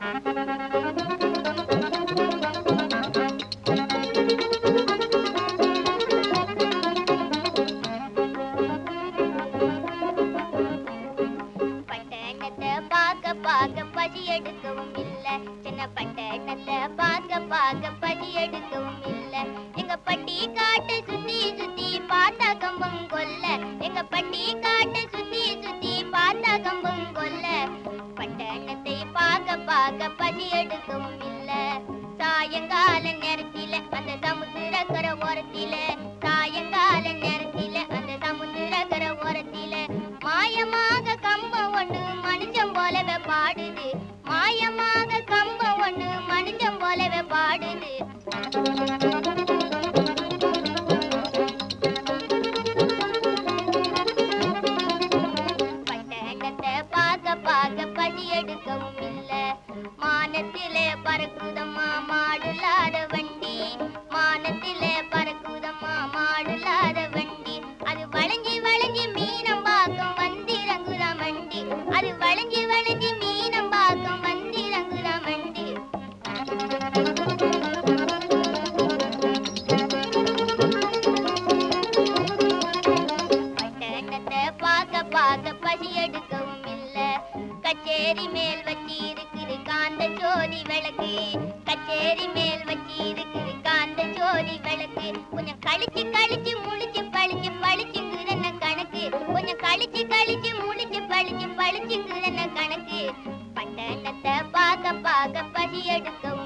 பட்டணத்தை பார்க்க பார்க்க பசி எடுக்கவும் இல்ல சின்ன பட்டணத்தை பார்க்க பார்க்க பசி எடுக்கவும் இல்ல எங்க பட்டி காட்டை சுத்தி சுத்தி பார்த்தா கம்பம் கொல்ல எங்க பட்டி காட்டை சுத்தி சுத்தி பார்த்தா கம்பம் கொல்ல பட்டணத்தை பார்க்க பார்க்க பசி எடுக்கவும் இல்ல சாயங்கால நேரத்தில அந்த சமுத்திரக்கரை ஓரத்தில சாயங்கால நேரத்தில அந்த சமுத்திரக்கரை ஓரத்தில மாயமாக கம்பம் ஒண்ணு மனுஷன் போலவே பாடுது மாயமாக கம்பம் ஒண்ணு மனுஷன் போலவே பாடுது பட்டணத்தை பார்க்க பார்க்க பசி எடுக்கவும் இல்ல மானத்திலே பறக்குதம்மா மாடுலாத வண்டி மானத்திலே பறக்குதம்மா மாடுலாத வண்டி அது வளைஞ்சி வளைஞ்சி மீனம் பார்க்கும் வந்திரங்குத மண்டி அது வளைஞ்சி வளைஞ்சி மீனம் பார்க்கும் வந்திரங்குத மண்டி பட்டணத்தை பார்க்க பார்க்க பசி எடுக்கவும் இல்ல கச்சேரி மேல் வச்சு இருக்குது காந்த ஜோதி விளக்கு கச்சேரி மேல் வச்சு இருக்குது காந்த ஜோதி விளக்கு கொஞ்சம் கழிச்சு கழிச்சு முழிச்சு பழிச்சு பழிச்சுங்குதுன்னு கணக்கு கொஞ்சம் கழிச்சு கழிச்சு முழிச்சு பழிச்சு பழிச்சுங்குதுன்னு கணக்கு பட்டணத்தை பார்க்க பார்க்க பசி எடுக்கவும்